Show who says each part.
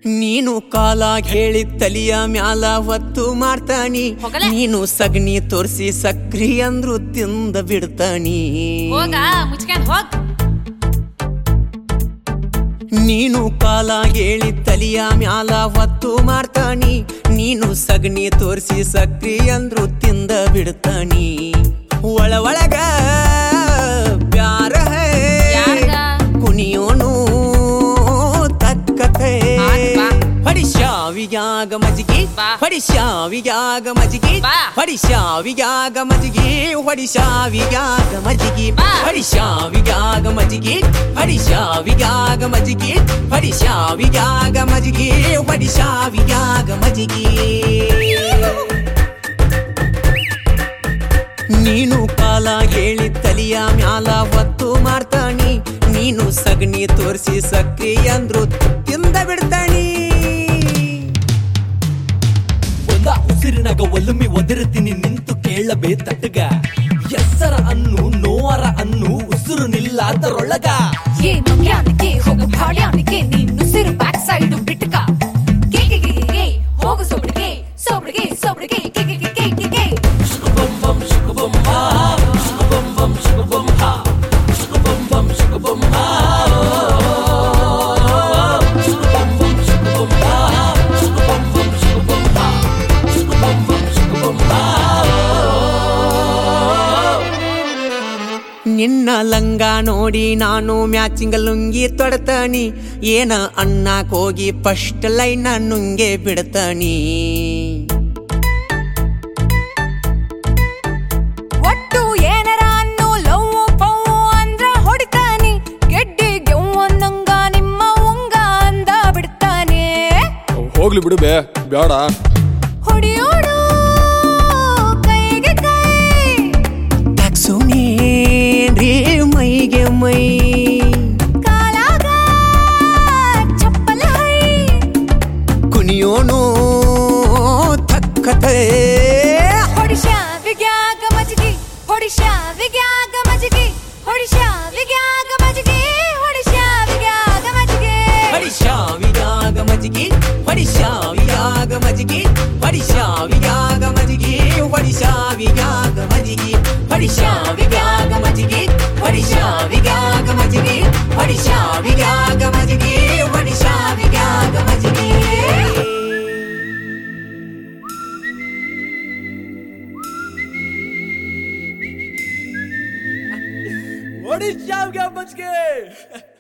Speaker 1: ನೀನು ಕಾಲಾಗ್ ಹೇಳಿ ತಲಿಯ ಮ್ಯಾಲ ಹೊತ್ತು ಮಾಡ್ತಾನಿ
Speaker 2: ಹೋಗಲೆ.
Speaker 1: ನೀನು ಸಗಣಿ ತೋರಿಸಿ ಸಕ್ರಿ ಅಂದ್ರು ತಿಂದ ಬಿಡ್ತಾನಿ
Speaker 2: ಹೋಗ ಮುಚ್ಕೊಂಡ್ ಹೋಗ್
Speaker 1: ನೀನು ಕಾಲಾಗ್ ಹೇಳಿ ತಲಿಯ ಮ್ಯಾಲ ಹೊತ್ತು ಮಾಡ್ತಾನಿ ನೀನು ಸಗಣಿ ತೋರಿಸಿ ಸಕ್ರಿ ಅಂದ್ರು ತಿಂದ ಬಿಡ್ತಾನಿ ಒಳ ಒಳಗ ಪ್ಯಾರ ಹೈ
Speaker 2: ಯಾರ್ಗ?
Speaker 1: ಕುಣಿಯೋನು ತಕ್ಕತೆ
Speaker 2: ಆತ್ ಬಾ.
Speaker 1: ಹೊಡಿ ಶಾವಿಗ್ಯಾಗ ಮಜ್ಗಿ
Speaker 2: ಬಾ.
Speaker 1: ಹೊಡಿ ಶಾವಿಗ್ಯಾಗ ಮಜ್ಗಿ
Speaker 2: ಬಾ.
Speaker 1: ಹೊಡಿ ಶಾವಿಗ್ಯಾಗ ಮಜ್ಗಿ ಹೊಡಿ ಶಾವಿಗ್ಯಾಗ ಮಜ್ಗಿ
Speaker 2: ಬಾ.
Speaker 1: ಹೊಡಿ ಶಾವಿಗ್ಯಾಗ ಮಜ್ಗಿ ಹೊಡಿ ಶಾವಿಗ್ಯಾಗ ಮಜ್ಗಿ ಹೊಡಿ ಶಾವಿಗ್ಯಾಗ ಮಜ್ಗಿ ಹೊಡಿ ಶಾವಿಗ್ಯಾಗ ಮಜ್ಗಿ ನೀನು ಕಾಲ ಹೇಳಿ ತಲಿಯ ಮ್ಯಾಲ ಹೊತ್ತು ಮಾಡ್ತಾನಿ ನೀನು ಸಗಣಿ ತೋರಿಸಿ ಸಕ್ರಿ ಅಂದ್ರು ತಿಂದ ಬಿಡ್ತಾನಿ
Speaker 3: ಒಂದ ಉಸಿರಿನಾಗ ಒಲುಮಿ ಒದರುತ್ತೀನಿ ನಿಂತು ಕೇಳಬೇ ತಟ್ಟಗ ಎಸ್ಸರ ಅನ್ನು ನೋವರ ಅನ್ನು ಉಸಿರು ನಿಲ್ಲಾದರೊಳಗ
Speaker 4: ಏ ನಮ್ಯಾನಿಗೆ ಹೋಗು ಭಾಳ್ಯಾನಿಗೆ ನೀನು ಸಿರು ಬ್ಯಾಕ್ ಸೈಡ್ ಬಿಟ್ಟಕ ಕೆ ಕೆ ಕೆ ಕೆ ಹೋಗು ಸೊಬ್ರಿಗೆ ಸೊಬ್ರಿಗೆ ಸೊಬ್ರಿಗೆ ಕೆ ಕೆ ಕೆ ಕೆ ಕೆ ಕೆ
Speaker 1: ನಿನ್ನ ಲಂಗ ನೋಡಿ ನಾನು ಮ್ಯಾಚಿಂಗ್ ಲುಂಗಿ ತೊಡತಾನಿ ಏನ ಅಣ್ಣಕ್ ಹೋಗಿ ಫಸ್ಟ್ ಲೈನ್ ನುಂಗೆ ಬಿಡ್ತಾನಿ
Speaker 4: ಒಟ್ಟು ಏನರ ಅನ್ನು ಲವ್ ಪವ್ ಅಂದ್ರ ಹೊಡಿತಾನಿ ಗೆಡ್ಡಿ ಗೆವ್ವ ಅನ್ನಂಗ ನಿಮ್ಮ ಉಂಗ ಅಂದ ಬಿಡ್ತಾನೆ
Speaker 5: ಹೋಗ್ಲಿ ಬಿಡು ಬೇ ಬೇಡ
Speaker 4: ಹೊಡಿಯೋಡು ಕೈಗೆ ಕೈ
Speaker 1: ತಾಕ್ಸೋನೇನ್ರಿ ಮೈಗೆ ಮೈ
Speaker 4: ಕಾಲಾಗ ಚಪ್ಪಲ ಹೈ
Speaker 1: ಕುಣಿಯೋನು ತಕ್ಕತೆ
Speaker 4: ಹೊಡಿಶಾ ವಿಗ್ಯಾಗ ಮಜ್ಗಿ ಹೊಡಿಶಾ ವಿಗ್ಯಾಗ ಮಜ್ಗಿ ಹೊಡಿಶಾ ವಿಗ್ಯಾಗ ಮಜ್ಗಿ ಹೊಡಿಶಾ ವಿಗ್ಯಾಗ ಮಜ್ಗಿ
Speaker 1: ಹೊಡಿ ಶಾವಿಯಾಗ ಮಜ್ಗಿ ಹೊಡಿ ಶಾವಿಯಾಗ ಮಜ್ಗಿ ಹೊಡಿ ಶಾವಿಯಾಗ ಮಜ್ಗಿ ಹೊಡಿ ಶಾವಿಯಾಗ ಮಜ್ಗಿ ಹೊಡಿ ಶಾವಿಯಾಗ ಮಜ್ಗಿ ಹೊಡಿ ಶಾವಿಯಾಗ ಮಜ್ಗಿ ಹೊಡಿ ಶಾವಿಯಾಗ ಮಜ್ಗಿ ಹೊಡಿ ಶಾವಿಯಾಗ ಮಜ್ಗಿ
Speaker 3: ಒಡಿಶಾವ್ಗೆ ಮಜ್ಗೆ